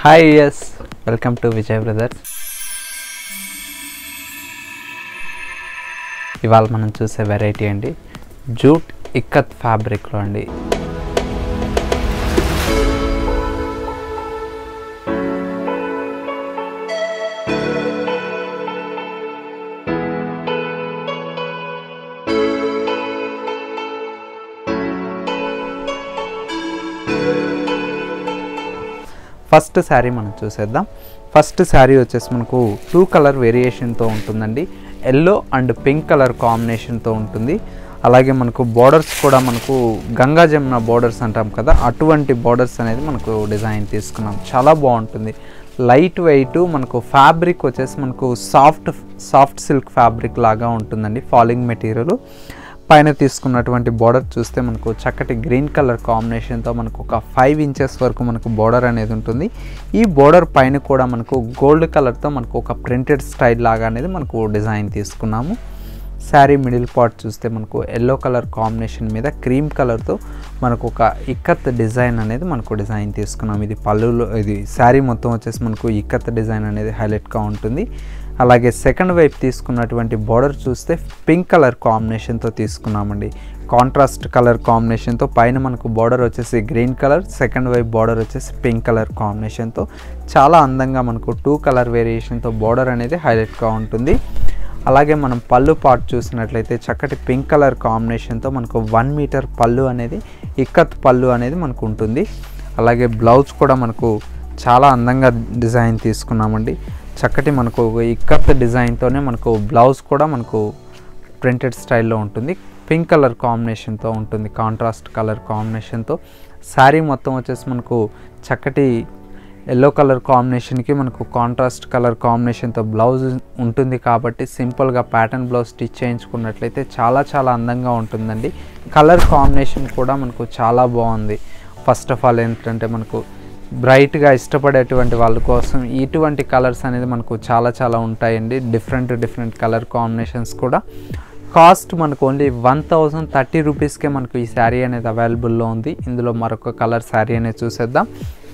hi yes welcome to Vijay brothers ఇవాళ మనం చూసే వెరైటీ అండి జూట్ ఇక్కత్ ఫ్యాబ్రిక్లో అండి ఫస్ట్ శారీ మనం చూసేద్దాం ఫస్ట్ శారీ వచ్చేసి మనకు టూ కలర్ వేరియేషన్తో ఉంటుందండి ఎల్లో అండ్ పింక్ కలర్ కాంబినేషన్తో ఉంటుంది అలాగే మనకు బోర్డర్స్ కూడా మనకు గంగా జమున బోర్డర్స్ అంటాం కదా అటువంటి బోర్డర్స్ అనేది మనకు డిజైన్ తీసుకున్నాం చాలా బాగుంటుంది లైట్ వెయిట్ మనకు ఫ్యాబ్రిక్ వచ్చేసి మనకు సాఫ్ట్ సాఫ్ట్ సిల్క్ ఫ్యాబ్రిక్ లాగా ఉంటుందండి ఫాలింగ్ మెటీరియల్ పైన తీసుకున్నటువంటి బార్డర్ చూస్తే మనకు చక్కటి గ్రీన్ కలర్ కాంబినేషన్తో మనకు ఒక ఫైవ్ ఇంచెస్ వరకు మనకు బార్డర్ అనేది ఉంటుంది ఈ బార్డర్ పైన కూడా మనకు గోల్డ్ కలర్తో మనకు ఒక ప్రింటెడ్ స్టైల్ లాగా అనేది మనకు డిజైన్ తీసుకున్నాము శారీ మిడిల్ పార్ట్ చూస్తే మనకు ఎల్లో కలర్ కాంబినేషన్ మీద క్రీమ్ కలర్తో మనకు ఒక ఇక్కత్ డిజైన్ అనేది మనకు డిజైన్ తీసుకున్నాం ఇది పళ్ళులో ఇది శారీ మొత్తం వచ్చేసి మనకు ఇక్కత్ డిజైన్ అనేది హైలైట్గా ఉంటుంది అలాగే సెకండ్ వైపు తీసుకున్నటువంటి బార్డర్ చూస్తే పింక్ కలర్ కాంబినేషన్తో తీసుకున్నామండి కాంట్రాస్ట్ కలర్ కాంబినేషన్తో పైన మనకు బార్డర్ వచ్చేసి గ్రీన్ కలర్ సెకండ్ వైపు బార్డర్ వచ్చేసి పింక్ కలర్ కాంబినేషన్తో చాలా అందంగా మనకు టూ కలర్ వేరియేషన్తో బార్డర్ అనేది హైలైట్గా ఉంటుంది అలాగే మనం పళ్ళు పార్ట్ చూసినట్లయితే చక్కటి పింక్ కలర్ కాంబినేషన్తో మనకు వన్ మీటర్ పళ్ళు అనేది ఇక్కత్ పళ్ళు అనేది మనకు ఉంటుంది అలాగే బ్లౌజ్ కూడా మనకు చాలా అందంగా డిజైన్ తీసుకున్నామండి చక్కటి మనకు ఇక్కత్ డిజైన్తోనే మనకు బ్లౌజ్ కూడా మనకు ప్రింటెడ్ స్టైల్లో ఉంటుంది పింక్ కలర్ కాంబినేషన్తో ఉంటుంది కాంట్రాస్ట్ కలర్ కాంబినేషన్తో శారీ మొత్తం వచ్చేసి మనకు చక్కటి ఎల్లో కలర్ కాంబినేషన్కి మనకు కాంట్రాస్ట్ కలర్ కాంబినేషన్తో బ్లౌజ్ ఉంటుంది కాబట్టి సింపుల్గా ప్యాటర్న్ బ్లౌజ్ స్టిచ్ చేయించుకున్నట్లయితే చాలా చాలా అందంగా ఉంటుందండి కలర్ కాంబినేషన్ కూడా మనకు చాలా బాగుంది ఫస్ట్ ఆఫ్ ఆల్ ఏంటంటే మనకు బ్రైట్గా ఇష్టపడేటువంటి వాళ్ళ కోసం ఇటువంటి కలర్స్ అనేది మనకు చాలా చాలా ఉంటాయండి డిఫరెంట్ డిఫరెంట్ కలర్ కాంబినేషన్స్ కూడా కాస్ట్ మనకు ఓన్లీ వన్ థౌజండ్ థర్టీ రూపీస్కే మనకు ఈ శారీ అనేది అవైలబుల్లో ఉంది ఇందులో మరొక కలర్ శారీ అనేది చూసేద్దాం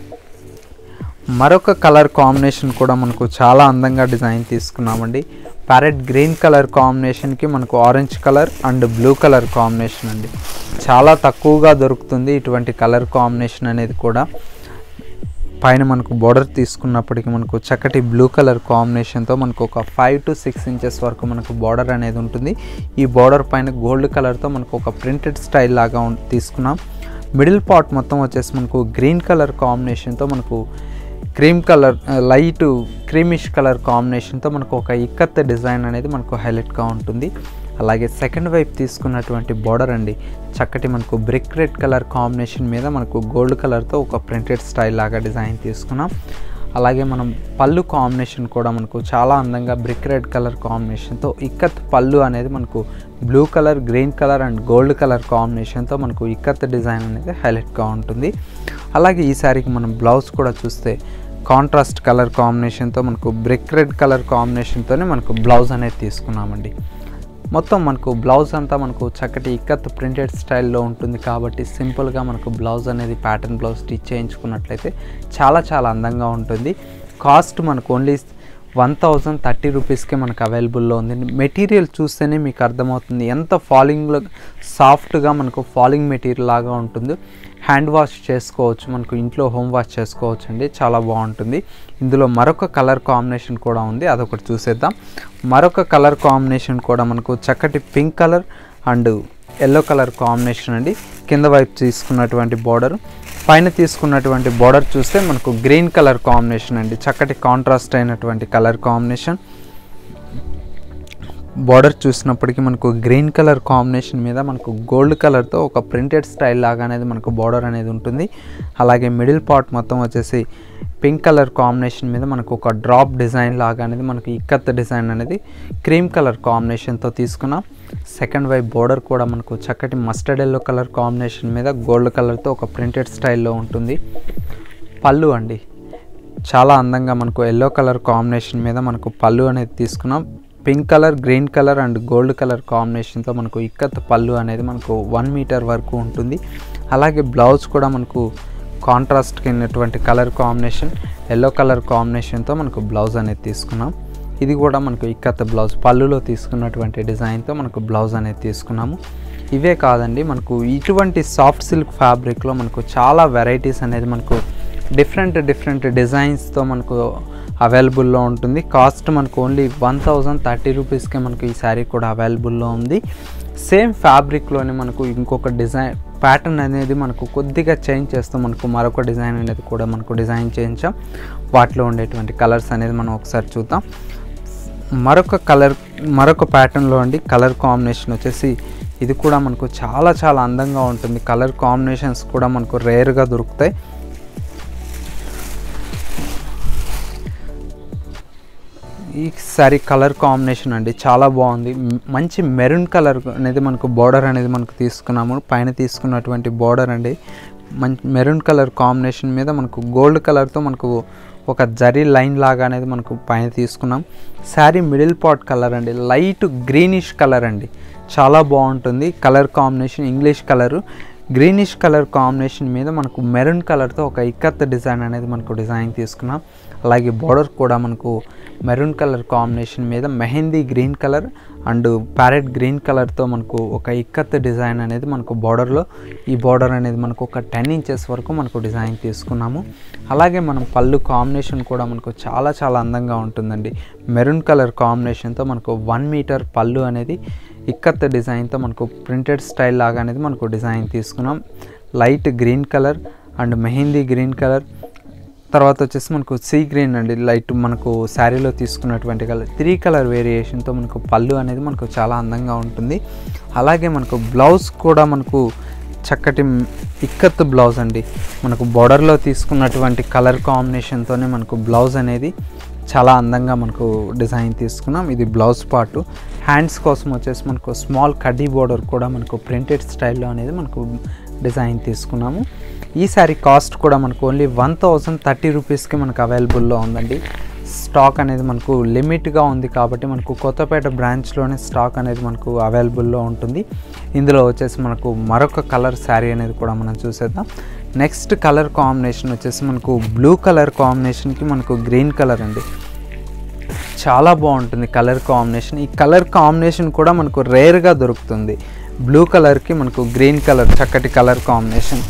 మరొక కలర్ కాంబినేషన్ కూడా మనకు చాలా అందంగా డిజైన్ తీసుకున్నామండి ప్యారెట్ గ్రీన్ కలర్ కాంబినేషన్కి మనకు orange colour and blue colour combination అండి చాలా తక్కువగా దొరుకుతుంది ఇటువంటి కలర్ కాంబినేషన్ అనేది కూడా పైన మనకు బోర్డర్ తీసుకున్నప్పటికీ మనకు చక్కటి బ్లూ కలర్ కాంబినేషన్తో మనకు ఒక ఫైవ్ టు సిక్స్ ఇంచెస్ వరకు మనకు బార్డర్ అనేది ఉంటుంది ఈ బార్డర్ పైన గోల్డ్ కలర్తో మనకు ఒక ప్రింటెడ్ స్టైల్ లాగా ఉం- తీసుకున్నాం మిడిల్ పార్ట్ మొత్తం వచ్చేసి మనకు గ్రీన్ కలర్ కాంబినేషన్తో మనకు cream colour light creamish colour కాంబినేషన్తో మనకు ఒక ఇక్కత్ డిజైన్ అనేది మనకు హైలైట్గా ఉంటుంది అలాగే సెకండ్ వైపు తీసుకున్నటువంటి బార్డర్ అండి చక్కటి మనకు బ్రిక్ రెడ్ కలర్ కాంబినేషన్ మీద మనకు గోల్డ్ కలర్తో ఒక ప్రింటెడ్ స్టైల్ లాగా డిజైన్ తీసుకున్నాం అలాగే మనం పళ్ళు కాంబినేషన్ కూడా మనకు చాలా అందంగా బ్రిక్ రెడ్ కలర్ కాంబినేషన్తో ఇక్కత్ పళ్ళు అనేది మనకు blue colour green colour and gold colour కాంబినేషన్తో మనకు ఇక్కత్ డిజైన్ అనేది హైలైట్గా ఉంటుంది అలాగే ఈ శారీకి మనం బ్లౌజ్ కూడా చూస్తే కాంట్రాస్ట్ కలర్ కాంబినేషన్తో మనకు బ్రిక్ రెడ్ కలర్ కాంబినేషన్తోనే మనకు బ్లౌజ్ అనేది తీసుకున్నామండి మొత్తం మనకు బ్లౌజ్ అంతా మనకు చక్కటి ఇక్కత్ ప్రింటెడ్ స్టైల్లో ఉంటుంది కాబట్టి సింపుల్గా మనకు బ్లౌజ్ అనేది ప్యాటర్న్ బ్లౌజ్ స్టిచ్ చేయించుకున్నట్లయితే చాలా చాలా అందంగా ఉంటుంది కాస్ట్ మనకు ఓన్లీ వన్ థౌజండ్ థర్టీ రూపీస్కే మనకు అవైలబుల్లో ఉంది మెటీరియల్ చూస్తేనే మీకు అర్థమవుతుంది ఎంత ఫాలింగ్లో సాఫ్ట్గా మనకు ఫాలింగ్ మెటీరియల్ లాగా ఉంటుంది హ్యాండ్ వాష్ చేసుకోవచ్చు మనకు ఇంట్లో హోమ్ వాష్ చేసుకోవచ్చు అండి చాలా బాగుంటుంది ఇందులో మరొక కలర్ కాంబినేషన్ కూడా ఉంది అదొకటి చూసేద్దాం మరొక కలర్ కాంబినేషన్ కూడా మనకు చక్కటి pink colour and yellow colour combination అండి కింద వైపు తీసుకున్నటువంటి బార్డర్ పైన తీసుకున్నటువంటి బార్డర్ చూస్తే మనకు గ్రీన్ కలర్ కాంబినేషన్ అండి చక్కటి కాంట్రాస్ట్ అయినటువంటి కలర్ కాంబినేషన్ బార్డర్ చూసినప్పటికీ మనకు గ్రీన్ కలర్ కాంబినేషన్ మీద మనకు గోల్డ్ కలర్తో ఒక ప్రింటెడ్ స్టైల్ లాగా అనేది మనకు బార్డర్ అనేది ఉంటుంది అలాగే మిడిల్ పార్ట్ మొత్తం వచ్చేసి పింక్ కలర్ కాంబినేషన్ మీద మనకు ఒక డ్రాప్ డిజైన్ లాగా అనేది మనకు ఇక్కత్ డిజైన్ అనేది క్రీమ్ కలర్ కాంబినేషన్తో తీసుకున్నాం సెకండ్ వైపు బార్డర్ కూడా మనకు చక్కటి మస్టర్డ్ ఎల్లో కలర్ కాంబినేషన్ మీద గోల్డ్ కలర్తో ఒక ప్రింటెడ్ స్టైల్లో ఉంటుంది పళ్ళు అండి చాలా అందంగా మనకు ఎల్లో కలర్ కాంబినేషన్ మీద మనకు పళ్ళు అనేది తీసుకున్నాం pink colour green colour and gold colour కాంబినేషన్తో మనకు ఇక్కత్ పళ్ళు అనేది మనకు వన్ మీటర్ వరకు ఉంటుంది అలాగే బ్లౌజ్ కూడా మనకు కాంట్రాస్ట్కి అయినటువంటి కలర్ కాంబినేషన్ ఎల్లో కలర్ కాంబినేషన్తో మనకు బ్లౌజ్ అనేది తీసుకున్నాం ఇది కూడా మనకు ఇక్కత్ బ్లౌజ్ పళ్ళులో తీసుకున్నటువంటి డిజైన్తో మనకు బ్లౌజ్ అనేది తీసుకున్నాము ఇవే కాదండి మనకు ఇటువంటి సాఫ్ట్ సిల్క్ ఫ్యాబ్రిక్లో మనకు చాలా వెరైటీస్ అనేది మనకు డిఫరెంట్ డిఫరెంట్ డిజైన్స్తో మనకు అవైలబుల్లో ఉంటుంది కాస్ట్ మనకు ఓన్లీ వన్ థౌజండ్ థర్టీ రూపీస్కే మనకు ఈ శారీ కూడా అవైలబుల్లో ఉంది సేమ్ ఫ్యాబ్రిక్లోనే మనకు ఇంకొక డిజైన్ ప్యాటర్న్ అనేది మనకు కొద్దిగా చేంజ్ చేస్తూ మనకు మరొక డిజైన్ అనేది కూడా మనకు డిజైన్ చేయించాం వాటిలో ఉండేటువంటి కలర్స్ అనేది మనం ఒకసారి చూద్దాం మరొక కలర్ మరొక ప్యాటర్న్లో అండి కలర్ కాంబినేషన్ వచ్చేసి ఇది కూడా మనకు చాలా చాలా అందంగా ఉంటుంది కలర్ కాంబినేషన్స్ కూడా మనకు రేర్గా దొరుకుతాయి ఈ సారీ కలర్ కాంబినేషన్ అండి చాలా బాగుంది మ్- మంచి మెరూన్ కలర్ అనేది మనకు బార్డర్ అనేది మనకు తీసుకున్నాము పైన తీసుకున్నటువంటి బార్డర్ అండి మంచి మెరూన్ కలర్ కాంబినేషన్ మీద మనకు గోల్డ్ కలర్తో మనకు ఒక జరీ లైన్ లాగా అనేది మనకు పైన తీసుకున్నాం శారీ మిడిల్ పాట్ కలర్ అండి లైట్ గ్రీనిష్ కలర్ అండి చాలా బాగుంటుంది colour combination English colour greenish colour combination మీద మనకు మెరూన్ కలర్తో ఒక ఇక్కత్ డిజైన్ అనేది మనకు డిజైన్ తీసుకున్నాం అలాగే బార్డర్ కూడా మనకు మెరూన్ కలర్ కాంబినేషన్ మీద mehndi green colour and parrot green కలర్తో మనకు ఒక ఇక్కత్ డిజైన్ అనేది మనకు బార్డర్లో ఈ బార్డర్ అనేది మనకు ఒక టెన్ ఇంచెస్ వరకు మనకు డిజైన్ తీసుకున్నాము అలాగే మనం పళ్ళు కాంబినేషన్ కూడా మనకు చాలా చాలా అందంగా ఉంటుందండి మెరూన్ కలర్ కాంబినేషన్తో మనకు వన్ మీటర్ పళ్ళు అనేది ఇక్కత్ డిజైన్తో మనకు ప్రింటెడ్ స్టైల్ లాగా అనేది మనకు డిజైన్ తీసుకున్నాం light green colour and mehndi green colour తర్వాత వచ్చేసి మనకు సీ గ్రీన్ అండి లైట్ మనకు శారీలో తీసుకున్నటువంటి కలర్ త్రీ కలర్ వేరియేషన్తో మనకు పళ్ళు అనేది మనకు చాలా అందంగా ఉంటుంది అలాగే మనకు బ్లౌజ్ కూడా మనకు చక్కటి ఇక్కత్ బ్లౌజ్ అండి మనకు బార్డర్లో తీసుకున్నటువంటి కలర్ కాంబినేషన్తోనే మనకు బ్లౌజ్ అనేది చాలా అందంగా మనకు డిజైన్ తీసుకున్నాం ఇది బ్లౌజ్ పార్ట్ హ్యాండ్స్ కోసం వచ్చేసి మనకు స్మాల్ కడ్డీ బోర్డర్ కూడా మనకు ప్రింటెడ్ స్టైల్లో అనేది మనకు డిజైన్ తీసుకున్నాము ఈ సారీ కాస్ట్ కూడా మనకు ఓన్లీ వన్ థౌజండ్ థర్టీ రూపీస్కి మనకు అవైలబుల్లో ఉందండి స్టాక్ అనేది మనకు లిమిట్గా ఉంది కాబట్టి మనకు కొత్తపేట బ్రాంచ్లోనే స్టాక్ అనేది మనకు అవైలబుల్లో ఉంటుంది ఇందులో వచ్చేసి మనకు మరొక కలర్ శారీ అనేది కూడా మనం చూసేద్దాం నెక్స్ట్ కలర్ కాంబినేషన్ వచ్చేసి మనకు బ్లూ కలర్ కాంబినేషన్కి మనకు గ్రీన్ కలర్ అండి చాలా బాగుంటుంది కలర్ కాంబినేషన్ ఈ కలర్ కాంబినేషన్ కూడా మనకు రేర్గా దొరుకుతుంది బ్లూ కలర్కి మనకు గ్రీన్ కలర్ చక్కటి కలర్ కాంబినేషన్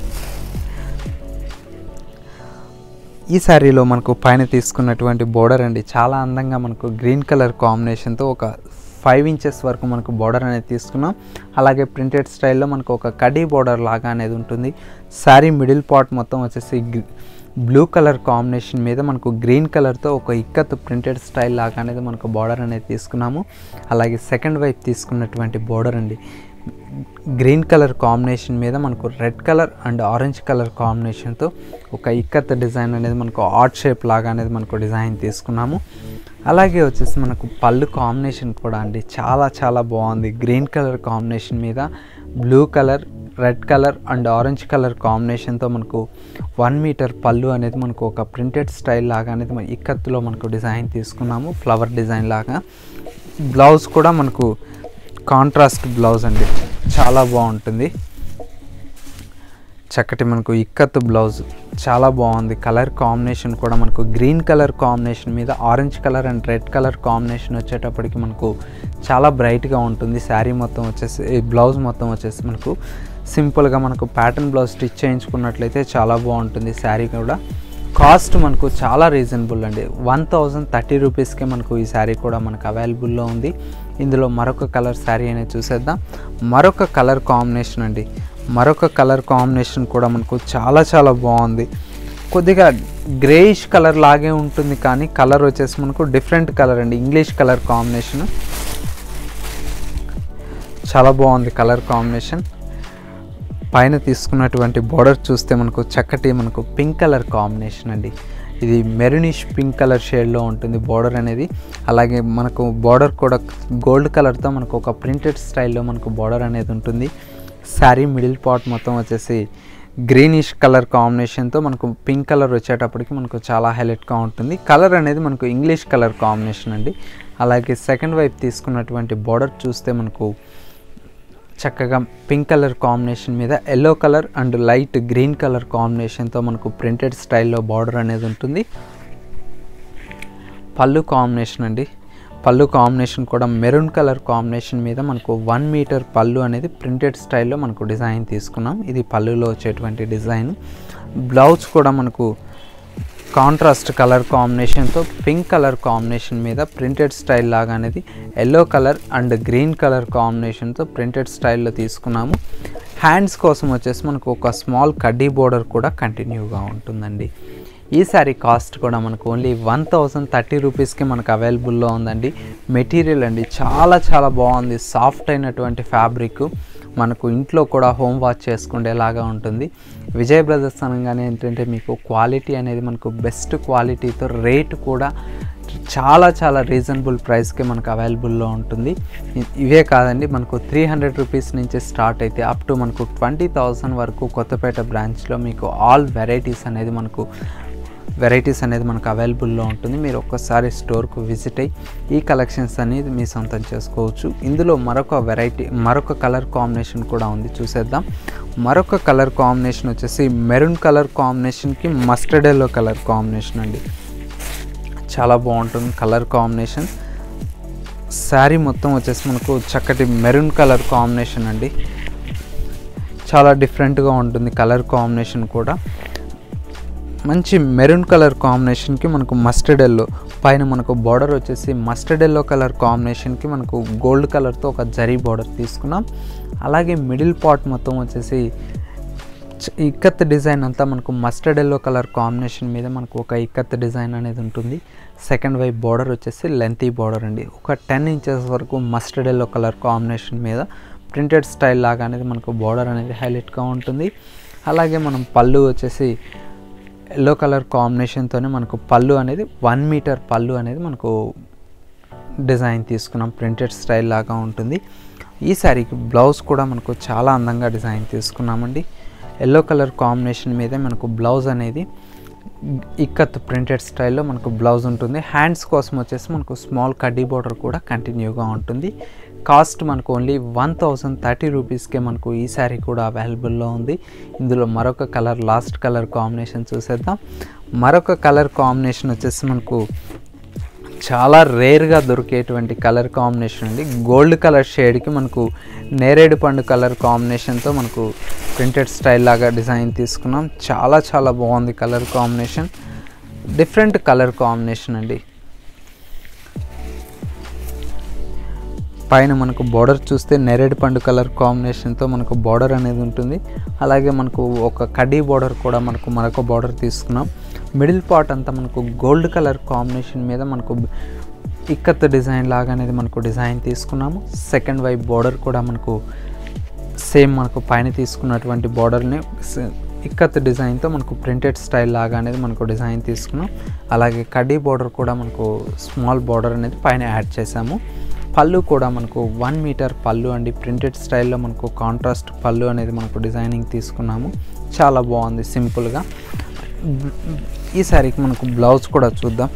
ఈ శారీలో మనకు పైన తీసుకున్నటువంటి బోర్డర్ అండి చాలా అందంగా మనకు గ్రీన్ కలర్ కాంబినేషన్తో ఒక ఫైవ్ ఇంచెస్ వరకు మనకు బోర్డర్ అనేది తీసుకున్నాం అలాగే ప్రింటెడ్ స్టైల్లో మనకు ఒక కడీ బోర్డర్ లాగా అనేది ఉంటుంది శారీ మిడిల్ పార్ట్ మొత్తం వచ్చేసి బ్లూ కలర్ కాంబినేషన్ మీద మనకు గ్రీన్ కలర్తో ఒక ఇక్కత్ ప్రింటెడ్ స్టైల్ లాగా అనేది మనకు బార్డర్ అనేది తీసుకున్నాము అలాగే సెకండ్ వైపు తీసుకున్నటువంటి బార్డర్ అండి గ్రీన్ కలర్ కాంబినేషన్ మీద మనకు red colour and orange colour కాంబినేషన్తో ఒక ఇక్కత్ డిజైన్ అనేది మనకు ఆర్ట్ షేప్ లాగా అనేది మనకు డిజైన్ తీసుకున్నాము అలాగే వచ్చేసి మనకు పళ్ళు కాంబినేషన్ కూడా అండి చాలా చాలా బాగుంది గ్రీన్ కలర్ కాంబినేషన్ మీద blue colour red colour and orange colour కాంబినేషన్తో మనకు వన్ మీటర్ పళ్ళు అనేది మనకు ఒక ప్రింటెడ్ స్టైల్ లాగా అనేది మన ఇక్కత్తులో మనకు డిజైన్ తీసుకున్నాము ఫ్లవర్ డిజైన్ లాగా బ్లౌజ్ కూడా మనకు కాంట్రాస్ట్ బ్లౌజ్ అండి చాలా బాగుంటుంది చక్కటి మనకు ఇక్కత్ బ్లౌజ్ చాలా బాగుంది కలర్ కాంబినేషన్ కూడా మనకు గ్రీన్ కలర్ కాంబినేషన్ మీద orange colour and red colour combination వచ్చేటప్పటికి మనకు చాలా బ్రైట్గా ఉంటుంది శారీ మొత్తం వచ్చేసి ఈ బ్లౌజ్ మొత్తం వచ్చేసి మనకు సింపుల్గా మనకు ప్యాటర్న్ బ్లౌజ్ స్టిచ్ చేయించుకున్నట్లయితే చాలా బాగుంటుంది శారీ కూడా కాస్ట్ మనకు చాలా రీజనబుల్ అండి వన్ థౌజండ్ థర్టీ రూపీస్కే మనకు ఈ శారీ కూడా మనకు అవైలబుల్లో ఉంది ఇందులో మరొక కలర్ శారీ అనేది చూసేద్దాం మరొక కలర్ కాంబినేషన్ అండి మరొక కలర్ కాంబినేషన్ కూడా మనకు చాలా చాలా బాగుంది కొద్దిగా గ్రేయిష్ కలర్ లాగే ఉంటుంది కానీ కలర్ వచ్చేసి మనకు డిఫరెంట్ కలర్ అండి ఇంగ్లీష్ కలర్ కాంబినేషన్ చాలా బాగుంది కలర్ కాంబినేషన్ పైన తీసుకున్నటువంటి బార్డర్ చూస్తే మనకు చక్కటి మనకు పింక్ కలర్ కాంబినేషన్ అండి ఇది మెరూనిష్ పింక్ కలర్ షేడ్లో ఉంటుంది బార్డర్ అనేది అలాగే మనకు బార్డర్ కూడా గోల్డ్ కలర్తో మనకు ఒక ప్రింటెడ్ స్టైల్లో మనకు బార్డర్ అనేది ఉంటుంది శారీ మిడిల్ పార్ట్ మొత్తం వచ్చేసి గ్రీనిష్ కలర్ కాంబినేషన్తో మనకు పింక్ కలర్ వచ్చేటప్పటికి మనకు చాలా హైలైట్గా ఉంటుంది కలర్ అనేది మనకు ఇంగ్లీష్ కలర్ కాంబినేషన్ అండి అలాగే సెకండ్ వైపు తీసుకున్నటువంటి బార్డర్ చూస్తే మనకు చక్కగా పింక్ కలర్ కాంబినేషన్ మీద yellow colour and light green colour కాంబినేషన్తో మనకు ప్రింటెడ్ స్టైల్లో బార్డర్ అనేది ఉంటుంది పళ్ళు కాంబినేషన్ అండి పళ్ళు కాంబినేషన్ కూడా మెరూన్ కలర్ కాంబినేషన్ మీద మనకు వన్ మీటర్ పళ్ళు అనేది ప్రింటెడ్ స్టైల్లో మనకు డిజైన్ తీసుకున్నాం ఇది పళ్ళులో వచ్చేటువంటి డిజైన్ బ్లౌజ్ కూడా మనకు కాంట్రాస్ట్ కలర్ కాంబినేషన్తో పింక్ కలర్ కాంబినేషన్ మీద ప్రింటెడ్ స్టైల్ లాగా అనేది yellow colour and green colour కాంబినేషన్తో ప్రింటెడ్ స్టైల్లో తీసుకున్నాము హ్యాండ్స్ కోసం వచ్చేసి మనకు ఒక స్మాల్ కడ్డీ బోర్డర్ కూడా కంటిన్యూగా ఉంటుందండి ఈ సారీ కాస్ట్ కూడా మనకు ఓన్లీ వన్ థౌజండ్ థర్టీ రూపీస్కి మనకు అవైలబుల్లో ఉందండి మెటీరియల్ అండి చాలా చాలా బాగుంది సాఫ్ట్ అయినటువంటి ఫ్యాబ్రిక్ మనకు ఇంట్లో కూడా హోమ్ వాష్ చేసుకునేలాగా ఉంటుంది విజయ్ బ్రదర్స్ అనగానే ఏంటంటే మీకు క్వాలిటీ అనేది మనకు బెస్ట్ క్వాలిటీతో రేట్ కూడా చాలా చాలా రీజనబుల్ ప్రైస్కి మనకు అవైలబుల్లో ఉంటుంది ఇ- ఇవే కాదండి మనకు త్రీ హండ్రెడ్ రూపీస్ నుంచి స్టార్ట్ అయితే అప్ టు మనకు ట్వంటీ థౌజండ్ వరకు కొత్తపేట బ్రాంచ్లో మీకు ఆల్ వెరైటీస్ అనేది మనకు వెరైటీస్ అనేది మనకు అవైలబుల్లో ఉంటుంది మీరు ఒక్కసారి స్టోర్కు విజిట్ అయ్యి ఈ కలెక్షన్స్ అనేది మీ సొంతం చేసుకోవచ్చు ఇందులో మరొక వెరైటీ మరొక కలర్ కాంబినేషన్ కూడా ఉంది చూసేద్దాం మరొక కలర్ కాంబినేషన్ వచ్చేసి మెరూన్ కలర్ కాంబినేషన్కి మస్టర్డ్ ఎల్లో కలర్ కాంబినేషన్ అండి చాలా బాగుంటుంది కలర్ కాంబినేషన్ శారీ మొత్తం వచ్చేసి మనకు చక్కటి మెరూన్ కలర్ కాంబినేషన్ అండి చాలా డిఫరెంట్గా ఉంటుంది కలర్ కాంబినేషన్ కూడా మంచి మెరూన్ కలర్ కాంబినేషన్కి మనకు మస్టర్డ్ ఎల్లో పైన మనకు బార్డర్ వచ్చేసి మస్టర్డ్ ఎల్లో కలర్ కాంబినేషన్కి మనకు గోల్డ్ కలర్తో ఒక జరీ బార్డర్ తీసుకున్నాం అలాగే మిడిల్ పార్ట్ మొత్తం వచ్చేసి చ- ఇక్కత్ డిజైన్ అంతా మనకు మస్టర్డ్ ఎల్లో కలర్ కాంబినేషన్ మీద మనకు ఒక ఇక్కత్ డిజైన్ అనేది ఉంటుంది సెకండ్ వైపు బార్డర్ వచ్చేసి లెంతీ బార్డర్ అండి ఒక టెన్ ఇంచెస్ వరకు మస్టర్డ్ ఎల్లో కలర్ కాంబినేషన్ మీద ప్రింటెడ్ స్టైల్ లాగా అనేది మనకు బార్డర్ అనేది హైలైట్గా ఉంటుంది అలాగే మనం పళ్ళు వచ్చేసి ఎల్లో కలర్ కాంబినేషన్తోనే మనకు పళ్ళు అనేది వన్ మీటర్ పళ్ళు అనేది మనకు డిజైన్ తీసుకున్నాం ప్రింటెడ్ స్టైల్ లాగా ఉంటుంది ఈ శారీకి బ్లౌజ్ కూడా మనకు చాలా అందంగా డిజైన్ తీసుకున్నామండి ఎల్లో కలర్ కాంబినేషన్ మీదే మనకు బ్లౌజ్ అనేది ఇక్కత్ ప్రింటెడ్ స్టైల్లో మనకు బ్లౌజ్ ఉంటుంది హ్యాండ్స్ కోసం వచ్చేసి మనకు స్మాల్ కడ్డీ బార్డర్ కూడా కంటిన్యూగా ఉంటుంది కాస్ట్ మనకు ఓన్లీ వన్ థౌజండ్ థర్టీ రూపీస్కే మనకు ఈ శారీ కూడా అవైలబుల్లో ఉంది ఇందులో మరొక కలర్ లాస్ట్ కలర్ కాంబినేషన్ చూసేద్దాం మరొక కలర్ కాంబినేషన్ వచ్చేసి మనకు చాలా రేర్గా దొరికేటువంటి కలర్ కాంబినేషన్ అండి గోల్డ్ కలర్ షేడ్కి మనకు నేరేడు పండు కలర్ కాంబినేషన్తో మనకు ప్రింటెడ్ స్టైల్ లాగా డిజైన్ తీసుకున్నాం చాలా చాలా బాగుంది colour combination different colour combination అండి పైన మనకు బార్డర్ చూస్తే నేరేడు పండు కలర్ కాంబినేషన్తో మనకు బార్డర్ అనేది ఉంటుంది అలాగే మనకు ఒక కడ్డీ బార్డర్ కూడా మనకు మరొక బార్డర్ తీసుకున్నాం మిడిల్ పార్ట్ అంతా మనకు గోల్డ్ కలర్ కాంబినేషన్ మీద మనకు ఇక్కత్ డిజైన్ లాగా అనేది మనకు డిజైన్ తీసుకున్నాము సెకండ్ వైపు బార్డర్ కూడా మనకు సేమ్ మనకు పైన తీసుకున్నటువంటి బార్డర్ని ఇక్కత్ డిజైన్తో మనకు ప్రింటెడ్ స్టైల్ లాగా అనేది మనకు డిజైన్ తీసుకున్నాం అలాగే కడ్డీ బార్డర్ కూడా మనకు స్మాల్ బార్డర్ అనేది పైన యాడ్ చేసాము పళ్ళు కూడా మనకు వన్ మీటర్ పళ్ళు అండి ప్రింటెడ్ స్టైల్లో మనకు కాంట్రాస్ట్ పళ్ళు అనేది మనకు డిజైనింగ్ తీసుకున్నాము చాలా బాగుంది సింపుల్గా ఈ శారీకి మనకు బ్లౌజ్ కూడా చూద్దాం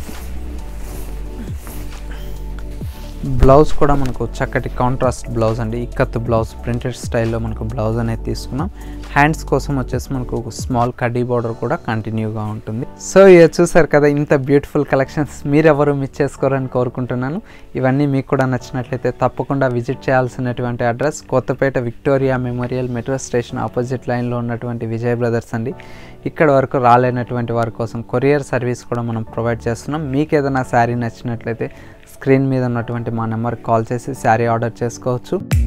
బ్లౌజ్ కూడా మనకు చక్కటి కాంట్రాస్ట్ బ్లౌజ్ అండి ఇక్కత్ బ్లౌజ్ ప్రింటెడ్ స్టైల్లో మనకు బ్లౌజ్ అనేది తీసుకున్నాం హ్యాండ్స్ కోసం వచ్చేసి మనకు ఒక స్మాల్ కడ్డీ బార్డర్ కూడా కంటిన్యూగా ఉంటుంది సో ఇక చూసారు కదా ఇంత బ్యూటిఫుల్ కలెక్షన్స్ మీరెవరు మిస్ చేసుకోరని కోరుకుంటున్నాను ఇవన్నీ మీకు కూడా నచ్చినట్లయితే తప్పకుండా విజిట్ చేయాల్సినటువంటి address Kothapet Victoria Memorial metro station opposite లైన్లో ఉన్నటువంటి విజయ్ బ్రదర్స్ అండి ఇక్కడ వరకు రాలేనటువంటి వారి కోసం కొరియర్ సర్వీస్ కూడా మనం ప్రొవైడ్ చేస్తున్నాం మీకు ఏదైనా శారీ నచ్చినట్లయితే స్క్రీన్ మీద ఉన్నటువంటి మా నెంబర్కి కాల్ చేసి శారీ ఆర్డర్ చేసుకోవచ్చు